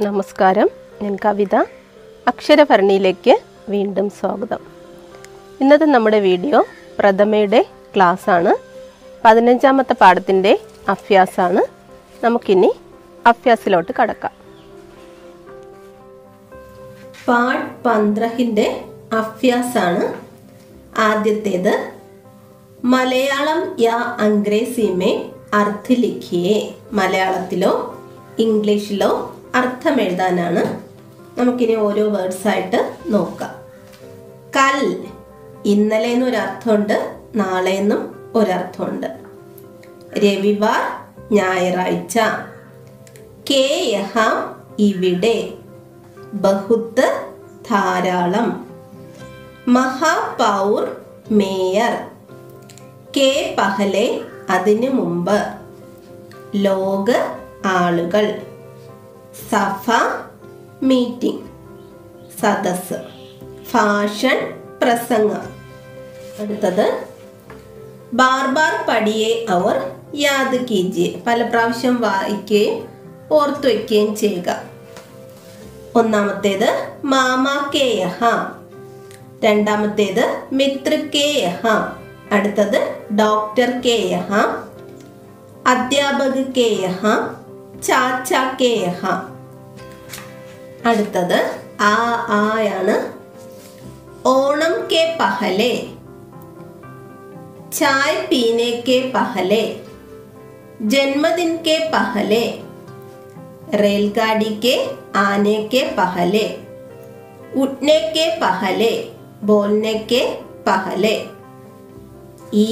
നമസ്കാരം ഞാൻ കവിത അക്ഷരഭരണിയിലേക്ക് വീണ്ടും സ്വാഗതം ഇന്നത്തെ നമ്മുടെ വീഡിയോ പ്രഥമയുടെ ക്ലാസ് ആണ് പതിനഞ്ചാമത്തെ പാഠത്തിൻ്റെ അഭ്യാസാണ് നമുക്കിനി അഭ്യാസിലോട്ട് കടക്കാം പാഠ് പന്ത്രഹിൻ്റെ അഭ്യാസാണ് ആദ്യത്തേത് മലയാളം യാ അംഗ്രേസി മേ അർത്ഥ ലിഖിയേ മലയാളത്തിലോ ഇംഗ്ലീഷിലോ അർത്ഥം എഴുതാനാണ് നമുക്കിനി ഓരോ വേർഡ്സ് ആയിട്ട് നോക്കാം കൽ ഇന്നലെ എന്നൊരർത്ഥമുണ്ട് നാളെ എന്നും ഒരർത്ഥമുണ്ട് രവിവാർ ഞായറാഴ്ച കെ യഹാം ഇവിടെ ബഹുത്ത് ധാരാളം മഹാപൗർ മേയർ കെ പഹലെ അതിനു മുമ്പ് ലോക ആളുകൾ സഭ മീറ്റിംഗ് സദസ് ഫാഷൻ പ്രസംഗം അടുത്തത് ബാർ ബാർ പടിയെ അവർ യാദ് കീജിയെ പല പ്രാവശ്യം വായിക്കുകയും ഓർത്തു വയ്ക്കുകയും ചെയ്യുക ഒന്നാമത്തേത് മാമ കെ യഹാം രണ്ടാമത്തേത് മിത്ര കെ യഹാം അടുത്തത് ഡോക്ടർ കെ യഹാം അധ്യാപക കെ യഹാം ചാച്ച കെ യഹാം അടുത്തത് ആ ആയാണ് ഓണം കെ പഹലെ चाय पीने के पहले जन्मदिन के पहले रेलगाड़ी के आने के पहले उठने के पहले बोलने के पहले ഈ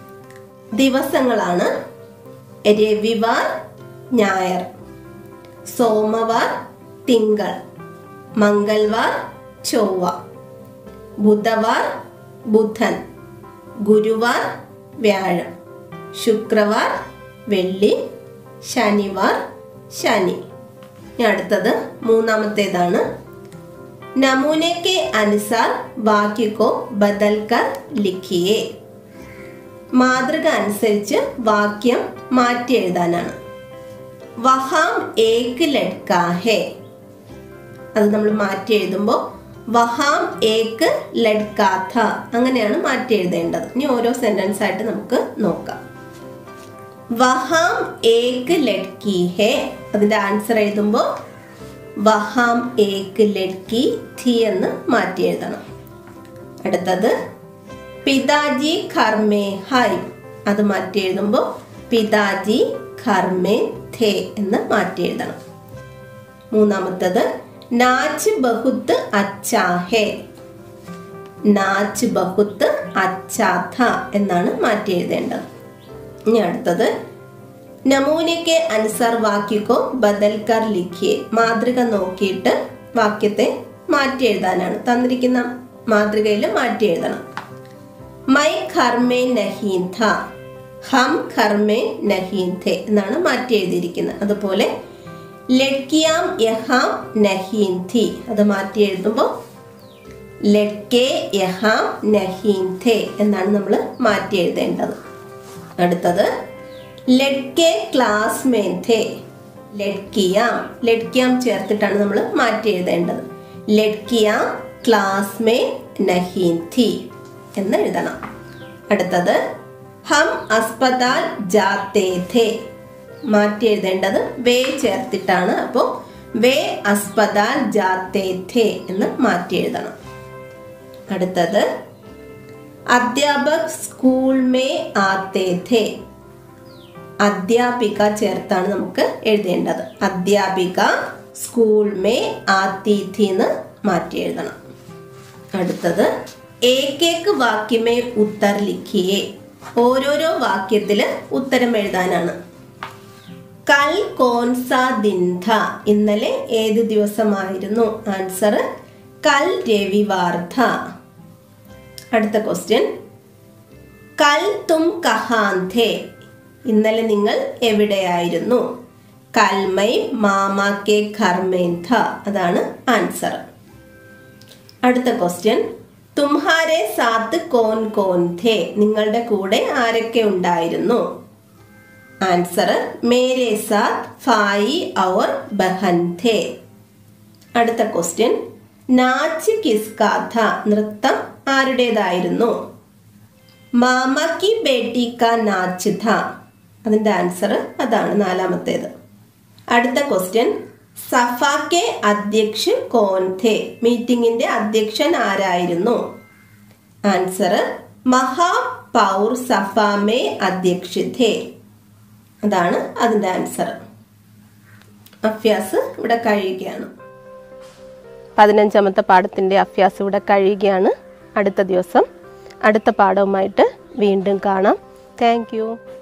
ദിവസങ്ങളാണ് രവിവാർ ഞായർ സോമവാർ തിങ്കൾ മംഗൾവാർ ചൊവ്വ ബുധവാർ ബുധൻ ഗുരുവാർ വ്യാഴം ശുക്രവാർ വെള്ളി ശനിവാർ ശനി ഇനി അടുത്തത് മൂന്നാമത്തേതാണ് നമൂനെ के അനുസാർ വാക്യ को ബദൽ കർ ലിഖിയേ മാതൃക അനുസരിച്ച് വാക്യം മാറ്റി എഴുതാനാണ് വഹാം ഏക് ലഡ്കാ ഹേ അത് നമ്മൾ മാറ്റി എഴുതുമ്പോൾ വഹാം ഏക്ക് ലഡ്കാഥ അങ്ങനെയാണ് മാറ്റി എഴുതേണ്ടത് ഇനി ഓരോ സെന്റൻസ് ആയിട്ട് നമുക്ക് നോക്കാം വഹാം ഏക്ക് ലഡ്കി ഹേ അതിന്റെ ആൻസർ എഴുതുമ്പോൾ വഹാം ഏക്ക് ലഡ്കി ഥി എന്ന് മാറ്റി എഴുതണം അടുത്തത് പിതാജി ഖർമേ ഹൈ അത് മാറ്റി എഴുതുമ്പോൾ പിതാജി ഖർമേ ഥേ എന്ന് മാറ്റി എഴുതണം മൂന്നാമത്തത് നാച്ച് ബഹുത്ത് അച്ചാ ഹേ നാച്ച് ബഹുത്ത് അച്ചാഥ എന്നാണ് മാറ്റി എഴുതേണ്ടത് ഇനി അടുത്തത് നമൂനയ്ക്ക് അനുസർ വാക്യക്കോ ബദൽക്കർ ലിഖിയെ മാതൃക നോക്കിയിട്ട് വാക്യത്തെ മാറ്റി എഴുതാനാണ് തന്നിരിക്കുന്ന മാതൃകയിൽ മാറ്റി എഴുതണം മൈ ഖർമേ നഹീൻ ഥ ഹം ഖർമേ നഹീൻ ഥെ എന്നാണ് മാറ്റി എഴുതിയിരിക്കുന്നത് അതുപോലെ ലഡ്കിയാം യഹാം നഹീൻ ഥി അത് മാറ്റി എഴുതുമ്പോൾ ലഡ്കെ യഹാം നഹീൻ ഥെ എന്നാണ് നമ്മൾ മാറ്റി എഴുതേണ്ടത് അടുത്തത് ലഡ്കെ ക്ലാസ് മേ ഥെ ലഡ്കിയാം ലഡ്കിയാം ചേർത്തിട്ടാണ് നമ്മൾ മാറ്റി എഴുതേണ്ടത് ലഡ്കിയാം ക്ലാസ് മേ നഹീൻ ഥി എന്ന് എഴുതണം അടുത്തത് ഹം അസ്പതാൽ ജാത്തേ ഥേ മാറ്റി എഴുതേണ്ടത് വേ ചേർത്തിട്ടാണ് അപ്പോൾ വേ അസ്പതാൽ ജാത്തേ ഥേ എന്ന് മാറ്റി എഴുതണം അടുത്തത് അധ്യാപക് സ്കൂൾ മേ ആത്തേ ഥേ അധ്യാപിക ചേർത്താണ് നമുക്ക് എഴുതേണ്ടത് അധ്യാപിക സ്കൂൾ മേ ആത്തി ഥി എന്ന് മാറ്റി എഴുതണം അടുത്തത് ഏകേക്ക് വാക്യമേ ഉത്തർ ലിഖിയേ ഓരോരോ വാക്യത്തില് ഉത്തരം എഴുതാനാണ് കൽ കോൻസ ദിൻധ ഇന്നലെ ഏത് ദിവസമായിരുന്നു ആൻസർ കൽ രവിവാർധ അടുത്ത ക്വസ്റ്റ്യൻ കൽ തും കഹാന്തേ ഇന്നലെ നിങ്ങൾ എവിടെയായിരുന്നു കൽമൈ മാമാ കെ ഖർമേന്ധ അതാണ് ആൻസർ അടുത്ത ക്വസ്റ്റ്യൻ തുംഹാരെ സാത്ത് കോൻ കോൻ ഥേ നിങ്ങളുടെ കൂടെ ആരൊക്കെ ഉണ്ടായിരുന്നു ആൻസർ മേരെ സാത്ത് ഫായി ഔർ ബഹൻ ഥേ അടുത്ത ക്വസ്റ്റ്യൻ നാച്ച് കിസ് കാഥ നൃത്തം ആരുടേതായിരുന്നു മാമ കി ബേട്ടി കാ നാച്ച് ഥ അതിൻ്റെ ആൻസർ അതാണ് നാലാമത്തേത് അടുത്ത ക്വസ്റ്റ്യൻ സഫാക്കെ അധ്യക്ഷൻ കോൻ ഥേ മീറ്റിംഗിന്റെ അധ്യക്ഷൻ ആരായിരുന്നു ആൻസർ മഹാപൗർ സഫാമേ അധ്യക്ഷിതേ അതാണ് അതിൻ്റെ ആൻസർ അഭ്യാസ് ഇവിടെ കഴിയുകയാണ് പതിനഞ്ചാമത്തെ പാഠത്തിൻ്റെ അഭ്യാസം ഇവിടെ കഴിയുകയാണ് അടുത്ത ദിവസം അടുത്ത പാഠവുമായിട്ട് വീണ്ടും കാണാം താങ്ക്